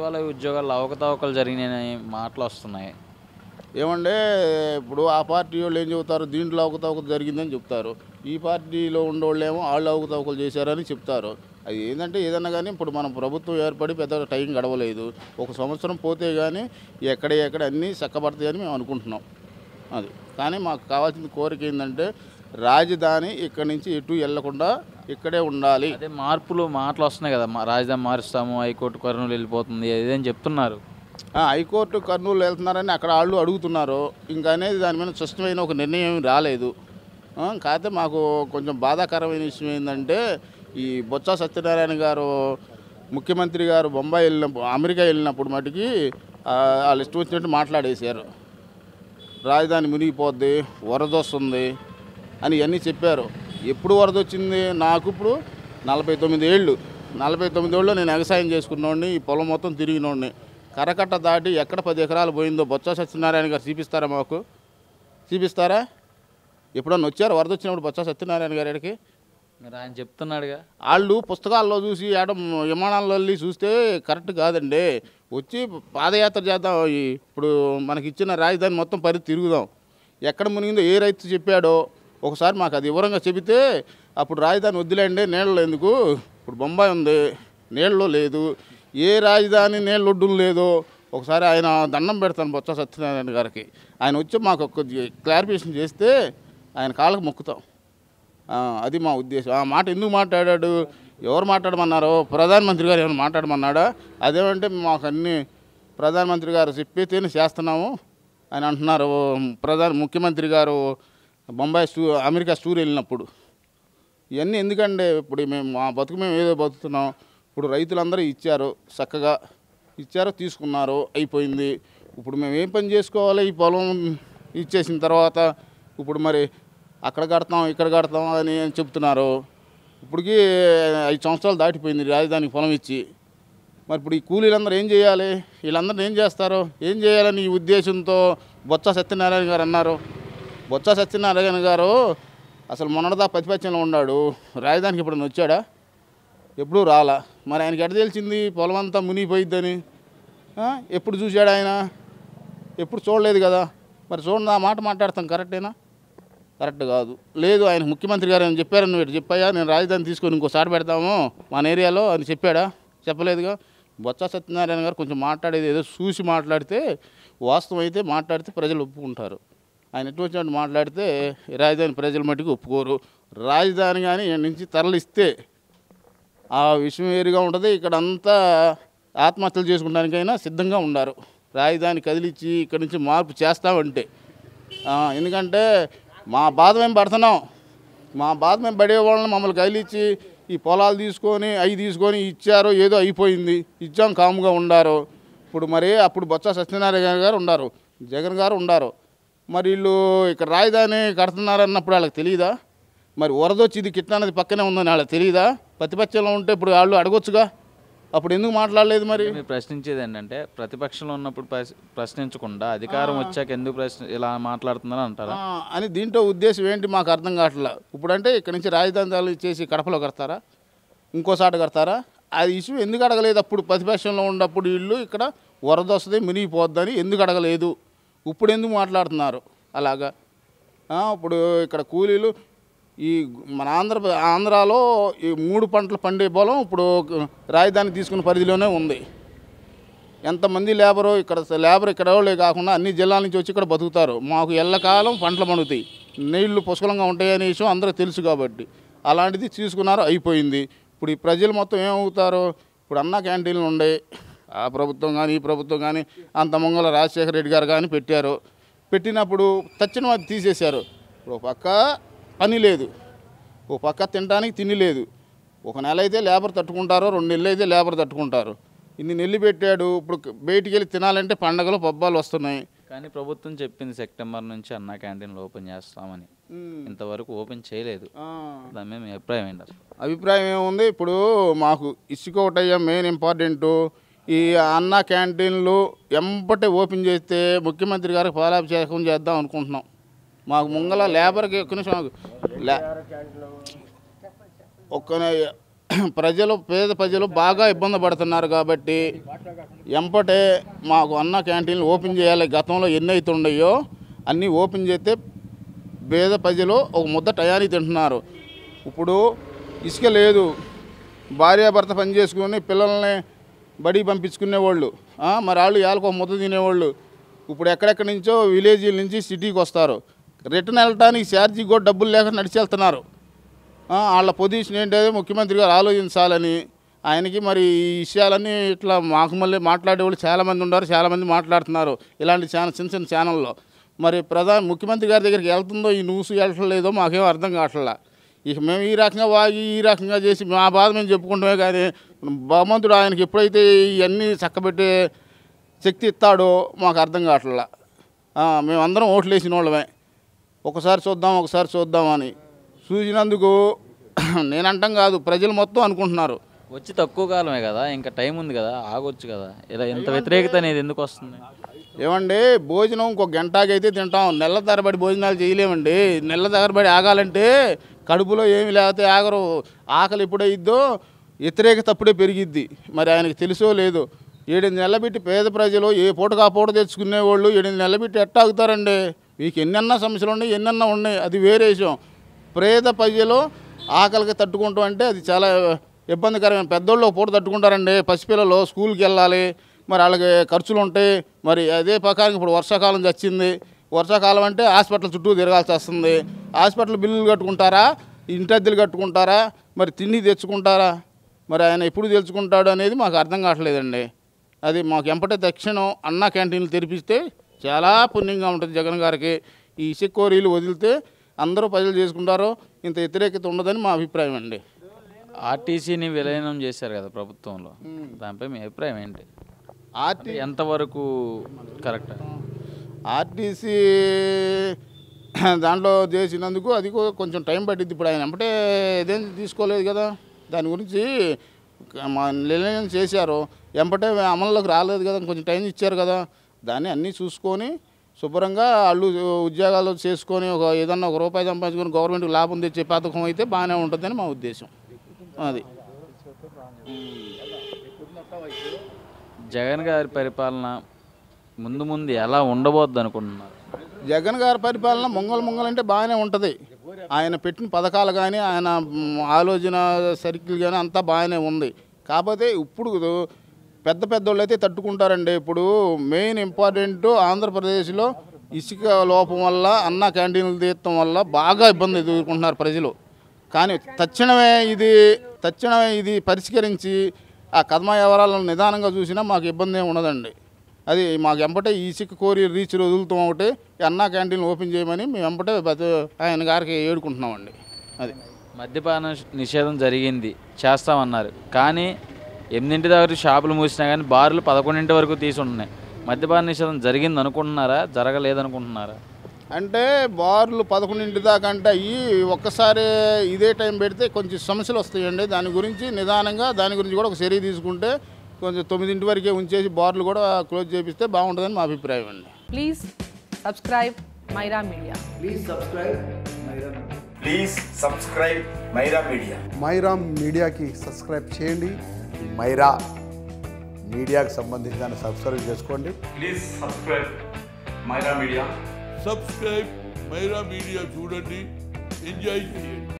సచివాలయ ఉద్యోగాల్లో అవకతవకలు జరిగినాయని మాటలు వస్తున్నాయి ఏమంటే ఇప్పుడు ఆ పార్టీ వాళ్ళు ఏం చెబుతారు దీంట్లో అవకతవకలు జరిగిందని చెప్తారు ఈ పార్టీలో ఉండేవాళ్ళేమో వాళ్ళు అవకతవకలు చేశారని చెప్తారు అది ఏంటంటే ఏదన్నా కానీ ఇప్పుడు మన ప్రభుత్వం ఏర్పడి పెద్ద టైం గడవలేదు ఒక సంవత్సరం పోతే కానీ ఎక్కడ ఎక్కడ అన్నీ చక్కబడతాయని మేము అనుకుంటున్నాం అది కానీ మాకు కావాల్సిన కోరిక ఏంటంటే రాజధాని ఇక్కడి నుంచి ఎటు వెళ్లకుండా ఇక్కడే ఉండాలి అదే మార్పులు మాటలు వస్తున్నాయి కదా మా రాజధాని మారుస్తాము హైకోర్టు కర్నూలు వెళ్ళిపోతుంది ఇదేం చెప్తున్నారు ఆ, హైకోర్టు కర్నూలు వెళ్తున్నారని అక్కడ వాళ్ళు అడుగుతున్నారు ఇంకా అనేది దాని మీద స్పష్టమైన ఒక నిర్ణయం ఏమీ రాలేదు ఆ, కాకపోతే మాకు కొంచెం బాధాకరమైన విషయం ఏంటంటే ఈ బొత్స సత్యనారాయణ గారు ముఖ్యమంత్రి గారు బొంబాయి వెళ్ళినప్పుడు అమెరికా వెళ్ళినప్పుడు మటుకి ఆ, వాళ్ళు ఇష్టం వచ్చినట్టు మాట్లాడేశారు రాజధాని మునిగిపోద్ది వరద వస్తుంది అని ఇవన్నీ చెప్పారు ఎప్పుడు వరద వచ్చింది నాకు ఇప్పుడు నలభై తొమ్మిది ఏళ్ళు నలభై తొమ్మిది ఏళ్ళు నేను వ్యవసాయం చేసుకున్నోడిని ఈ పొలం మొత్తం తిరిగినోడిని కరకట్ట దాటి ఎక్కడ పది ఎకరాలు పోయిందో బొత్స సత్యనారాయణ గారు చూపిస్తారా మాకు చూపిస్తారా ఎప్పుడన్నా వచ్చారు వరద వచ్చినప్పుడు బొత్స సత్యనారాయణ గారికి మరి ఆయన చెప్తున్నాడుగా వాళ్ళు పుస్తకాల్లో చూసి ఆడ విమానాల్లో వెళ్ళి చూస్తే కరెక్ట్ కాదండి వచ్చి పాదయాత్ర చేద్దాం ఈ ఇప్పుడు మనకి ఇచ్చిన రాజధాని మొత్తం పరి తిరుగుదాం ఎక్కడ మునిగిందో ఏ రైతు చెప్పాడో ఒకసారి మాకు అది వివరంగా చెబితే అప్పుడు రాజధాని వద్దులేండి నీళ్ళు ఎందుకు ఇప్పుడు బొంబాయి ఉంది నీళ్ళు లేదు ఏ రాజధాని నీళ్ళు ఒడ్డు లేదో ఒకసారి ఆయన దండం పెడతాను బొత్స సత్యనారాయణ గారికి ఆయన వచ్చి మాకు ఒక క్లారిఫికేషన్ చేస్తే ఆయన కాళ్ళకు మొక్కుతాం ఆ, అది మా ఉద్దేశం ఆ మాట ఎందుకు మాట్లాడాడు ఎవరు మాట్లాడమన్నారో ప్రధానమంత్రి గారు ఏమైనా మాట్లాడమన్నాడా అదేమంటే మాకు అన్ని ప్రధానమంత్రి గారు చెప్పితేనే చేస్తున్నాము అని అంటున్నారు ప్రధాన ముఖ్యమంత్రి గారు బొంబాయి స్టూ అమెరికా స్టూర్ వెళ్ళినప్పుడు ఇవన్నీ ఎందుకంటే ఇప్పుడు మేము మా బతుకు మేము ఏదో బతుకుతున్నాం ఇప్పుడు రైతులందరూ ఇచ్చారు చక్కగా ఇచ్చారు తీసుకున్నారు అయిపోయింది ఇప్పుడు మేము ఏం పని చేసుకోవాలి ఈ పొలం ఇచ్చేసిన తర్వాత ఇప్పుడు మరి అక్కడ కడతాం ఇక్కడ కడతాం అని చెప్తున్నారు ఇప్పటికీ ఐదు సంవత్సరాలు దాటిపోయింది రాజధానికి పొలం ఇచ్చి మరి ఇప్పుడు ఈ కూలీలందరూ ఏం చేయాలి వీళ్ళందరూ ఏం చేస్తారు ఏం చేయాలని ఈ ఉద్దేశంతో బొత్స సత్యనారాయణ గారు అన్నారు బొత్స సత్యనారాయణ గారు అసలు మొన్నటిదా ప్రతిపక్షంలో ఉన్నాడు రాజధానికి ఇప్పుడు వచ్చాడా ఎప్పుడూ రాలా మరి ఆయనకి ఎడ తెలిసింది పొలం అంతా మునిగిపోయిద్దని ఆ? ఎప్పుడు చూశాడు ఆయన ఎప్పుడు చూడలేదు కదా మరి చూడండి ఆ మాట మాట్లాడతాం కరెక్టేనా కరెక్ట్ కాదు లేదు ఆయన ముఖ్యమంత్రి గారు అని చెప్పారు నువ్వు ఇటు చెప్పాయా నేను రాజధాని తీసుకొని ఇంకోసారి పెడతాము మన ఏరియాలో అని చెప్పాడా చెప్పలేదుగా బొత్స సత్యనారాయణ గారు కొంచెం మాట్లాడేది ఏదో చూసి మాట్లాడితే వాస్తవం అయితే మాట్లాడితే ప్రజలు ఒప్పుకుంటారు ఆయన ఎటు వచ్చినట్టు మాట్లాడితే ఈ రాజధాని ప్రజల మట్టుకు ఒప్పుకోరు రాజధాని కానీ ఈయన నుంచి తరలిస్తే ఆ విషయం వేరుగా ఉంటుంది ఇక్కడ అంతా ఆత్మహత్యలు చేసుకుంటానికైనా సిద్ధంగా ఉన్నారు రాజధాని కదిలిచ్చి ఇక్కడ నుంచి మార్పు చేస్తామంటే ఆ, ఎందుకంటే మా బాధ మేము పడుతున్నాం మా బాధ మేము పడే వాళ్ళని మమ్మల్ని కదిలిచ్చి ఈ పొలాలు తీసుకొని అవి తీసుకొని ఇచ్చారో ఏదో అయిపోయింది ఇచ్చాం కాముగా ఉండారు ఇప్పుడు మరి అప్పుడు బొత్స సత్యనారాయణ గారు ఉండారు జగన్ గారు ఉండారు మరి వీళ్ళు ఇక్కడ రాజధాని కడుతున్నారన్నప్పుడు వాళ్ళకి తెలియదా మరి వరదొచ్చి ఇది కిట్ట అనేది పక్కనే ఉందని వాళ్ళకి తెలియదా ప్రతిపక్షంలో ఉంటే ఇప్పుడు వాళ్ళు అడగొచ్చుగా అప్పుడు ఎందుకు మాట్లాడలేదు మరి మీరు ప్రశ్నించేది ఏంటంటే ప్రతిపక్షంలో ఉన్నప్పుడు ప్రశ్న- ప్రశ్నించకుండా అధికారం వచ్చాక ఎందుకు ప్రశ్న ఇలా మాట్లాడుతున్నారని అంటారా ఆ, అని దీంట్లో ఉద్దేశం ఏంటి మాకు అర్థం కావట్లా ఇప్పుడంటే ఇక్కడ నుంచి రాజధాని చేసి కడపలో కడతారా ఇంకోసాట కడతారా అది ఇష్యూ ఎందుకు అడగలేదు అప్పుడు ప్రతిపక్షంలో ఉన్నప్పుడు వీళ్ళు ఇక్కడ వరద వస్తుంది మునిగిపోద్దని ఎందుకు అడగలేదు ఇప్పుడు ఎందుకు మాట్లాడుతున్నారు అలాగా ఆ, ఇప్పుడు ఇక్కడ కూలీలు ఈ మన ఆంధ్ర ఆంధ్రాలో ఈ మూడు పంటలు పండే పొలం ఇప్పుడు రాజధాని తీసుకున్న పరిధిలోనే ఉంది ఎంతమంది లేబరు ఇక్కడ లేబర్ ఇక్కడ వాళ్ళే కాకుండా అన్ని జిల్లాల నుంచి వచ్చి ఇక్కడ బతుకుతారు మాకు ఎల్లకాలం పంటలు పండుతాయి నీళ్లు పుష్కలంగా ఉంటాయనే విషయం అందరికీ తెలుసు కాబట్టి అలాంటిది తీసుకున్నారు అయిపోయింది ఇప్పుడు ఈ ప్రజలు మొత్తం ఏమవుతారు ఇప్పుడు అన్న క్యాంటీన్లు ఉండే ఆ ప్రభుత్వం కానీ ఈ ప్రభుత్వం కానీ అంత మంగళ రాజశేఖర రెడ్డి గారు కానీ పెట్టారు పెట్టినప్పుడు తక్షణం అది తీసేశారు ఇప్పుడు ఒక పక్క పని లేదు ఓ పక్క తినడానికి తిండి లేదు ఒక నెల అయితే లేబర్ తట్టుకుంటారు రెండు నెలలు అయితే లేబర్ తట్టుకుంటారు ఇన్ని నెల్లు పెట్టాడు ఇప్పుడు బయటికి వెళ్ళి తినాలంటే పండగలు పబ్బాలు వస్తున్నాయి కానీ ప్రభుత్వం చెప్పింది సెప్టెంబర్ నుంచి అన్న క్యాంటీన్లు ఓపెన్ చేస్తామని ఇంతవరకు ఓపెన్ చేయలేదు ఆ, దాని మీద మీ అభిప్రాయం ఏంటి అసలు అభిప్రాయం ఏముంది ఇప్పుడు మాకు ఇసుక ఒకటయ్యా మెయిన్ ఇంపార్టెంట్ ఈ అన్న క్యాంటీన్లు ఎంబటే ఓపెన్ చేస్తే ముఖ్యమంత్రి గారికి పాలాభిషేకం చేద్దాం అనుకుంటున్నాం మాకు ముంగల లేబర్కి ఒక్క నిమిషం ఆగు. లే ఒక్క ని- ప్రజలు పేద ప్రజలు బాగా ఇబ్బంది పడుతున్నారు కాబట్టి ఎంపటే మాకు అన్న క్యాంటీన్లు ఓపెన్ చేయాలి గతంలో ఎన్ని అవుతుండయో అన్నీ ఓపెన్ చేస్తే పేద ప్రజలు ఒక ముద్ద టయానికి తింటున్నారు ఇప్పుడు ఇసుక లేదు భార్యాభర్త పని చేసుకుని పిల్లల్ని బడికి పంపించుకునేవాళ్ళు ఆ, మరి వాళ్ళు ఏళ్ళకు ఒక ముద్ద తినేవాళ్ళు ఇప్పుడు ఎక్కడెక్కడి నుంచో విలేజీల నుంచి సిటీకి వస్తారు రిటర్న్ వెళ్ళటానికి ఛార్జీ కూడా డబ్బులు లేక నడిచి వెళ్తున్నారు ఆ, వాళ్ళ పొజిషన్ ఏంటో ముఖ్యమంత్రి గారు ఆలోచించాలని ఆయనకి మరి ఈ విషయాలన్నీ ఇట్లా మాకు మళ్ళీ మాట్లాడేవాళ్ళు చాలామంది ఉన్నారు చాలామంది మాట్లాడుతున్నారు ఇలాంటి ఛానల్ చిన్న చిన్న ఛానల్లో మరి ప్రధాన ముఖ్యమంత్రి గారి దగ్గరికి వెళ్తుందో ఈ న్యూస్ వెళ్ళట్లేదో మాకేం అర్థం కావట్లా ఇక మేము ఈ రకంగా వాగి ఈ రకంగా చేసి మా బాధ మేము చెప్పుకుంటామే కానీ భగవంతుడు ఆయనకి ఎప్పుడైతే ఇవన్నీ చక్కబెట్టే శక్తి ఇస్తాడో మాకు అర్థం కావట్లా ఆ, మేమందరం ఓట్లు వేసిన వాళ్ళమే ఒకసారి చూద్దాం ఒకసారి చూద్దాం అని చూసినందుకు నేనంటాం కాదు ప్రజలు మొత్తం అనుకుంటున్నారు వచ్చి తక్కువ కాలమే కదా ఇంకా టైం ఉంది కదా ఆగొచ్చు కదా ఇలా ఇంత వ్యతిరేకత అనేది ఎందుకు వస్తుంది ఏమండి భోజనం ఇంకో గంటకైతే తింటాం నెల తరబడి భోజనాలు చేయలేమండి నెల తరబడి ఆగాలంటే కడుపులో ఏమి లేకపోతే ఆగరు ఆకలి ఎప్పుడైద్దో వ్యతిరేకత అప్పుడే పెరిగిద్ది మరి ఆయనకి తెలుసో లేదో ఏడెనిమిది నెలలు పెట్టి పేద ప్రజలు ఏ పూటకు ఆ పూట తెచ్చుకునేవాళ్ళు ఏడెనిమిది నెలలు పెట్టి ఎట్టా ఆగుతారండి మీకు ఎన్నెన్న సమస్యలు ఉన్నాయి ఎన్నెన్న ఉన్నాయి అది వేరే విషయం పేద ప్రజలు ఆకలికి తట్టుకుంటాం అంటే అది చాలా ఇబ్బందికరమైన పెద్దోళ్ళు ఒక పూట తట్టుకుంటారండి పసిపిల్లలు స్కూల్కి వెళ్ళాలి మరి వాళ్ళకి ఖర్చులు ఉంటాయి మరి అదే ప్రకారం ఇప్పుడు వర్షాకాలం వచ్చింది వర్షాకాలం అంటే హాస్పిటల్ చుట్టూ తిరగాల్సి వస్తుంది హాస్పిటల్ బిల్లులు కట్టుకుంటారా ఇంటి అద్దెలు కట్టుకుంటారా మరి తిండి తెచ్చుకుంటారా మరి ఆయన ఎప్పుడు తెచ్చుకుంటాడు అనేది మాకు అర్థం కావట్లేదండి అది మాకు ఎంపటే తక్షణం అన్న క్యాంటీన్లు తెరిపిస్తే చాలా పుణ్యంగా ఉంటుంది జగన్ గారికి ఈ ఇసుక్కోరీలు వదిలితే అందరూ ప్రజలు చేసుకుంటారో ఇంత వ్యతిరేకత ఉండదని మా అభిప్రాయం అండి ఆర్టీసీని విలీనం చేశారు కదా ప్రభుత్వంలో దానిపై మీ అభిప్రాయం ఏంటి ఆర్టీ ఎంతవరకు కరెక్ట్ ఆర్టీసీ దాంట్లో చేసినందుకు అది కూడా కొంచెం టైం పట్టింది ఇప్పుడు ఆయన వెంబటే ఇదేం తీసుకోలేదు కదా దాని గురించి మా నిర్ణయం చేశారు వెంబటే అమల్లోకి రాలేదు కదా కొంచెం టైం ఇచ్చారు కదా దాన్ని అన్నీ చూసుకొని శుభ్రంగా వాళ్ళు ఉద్యోగాలు చేసుకొని ఒక ఏదన్నా ఒక రూపాయి సంపాదించుకొని గవర్నమెంట్కి లాభం తెచ్చే పథకం అయితే బాగానే ఉంటుందని మా ఉద్దేశం అది జగన్ గారి పరిపాలన ముందు ముందు ఎలా ఉండబోద్ది అనుకుంటున్నారు జగన్ గారి పరిపాలన మొంగల్ మొంగల్ అంటే బాగానే ఉంటుంది ఆయన పెట్టిన పథకాలు కానీ ఆయన మ్, ఆలోచన సర్కిల్ కానీ అంతా బాగానే ఉంది కాకపోతే ఇప్పుడు పెద్ద పెద్దోళ్ళు అయితే తట్టుకుంటారండి ఇప్పుడు మెయిన్ ఇంపార్టెంట్ ఆంధ్రప్రదేశ్లో ఇసుక లోపం వల్ల అన్న క్యాంటీన్లు తీయటం వల్ల బాగా ఇబ్బంది ఎదుర్కొంటున్నారు ప్రజలు కానీ తక్షణమే ఇది తక్షణమే ఇది పరిష్కరించి ఆ కథమ వివరాలను నిదానంగా చూసినా మాకు ఇబ్బంది ఏమి ఉండదండి అది మాకు ఎంపటే ఈ ఇసుక కోరి రీచ్ వదులుతాం ఒకటి ఈ అన్నా క్యాంటీన్ ఓపెన్ చేయమని మేము ఎంపటే బత- ఆయన గారికి ఏడుకుంటున్నామండి అది మద్యపాన నిషేధం జరిగింది చేస్తామన్నారు కానీ ఎనిమిదింటి దగ్గర షాపులు మూసినా కానీ బార్లు పదకొండింటి వరకు తీసి ఉన్నాయి మద్యపాన నిషేధం జరిగింది అనుకుంటున్నారా జరగలేదనుకుంటున్నారా అంటే బార్లు పదకొండింటి దాకా అంటే అయ్యి ఒక్కసారి ఇదే టైం పెడితే కొంచెం సమస్యలు వస్తాయండి దాని గురించి నిదానంగా దాని గురించి కూడా ఒక చర్య తీసుకుంటే కొంచెం తొమ్మిదింటి వరకే ఉంచేసి బార్లు కూడా క్లోజ్ చేపిస్తే బాగుంటుందని మా అభిప్రాయం అండి Please subscribe Myra Media. Please subscribe Myra Media. Please subscribe Myra Media. Myra మీడియాకి సబ్స్క్రైబ్ చేయండి మైరా మీడియాకు సంబంధించి దాన్ని సబ్స్క్రైబ్ చేసుకోండి please subscribe Myra Media subscribe Myra Media చూడండి ఎంజాయ్ చేయండి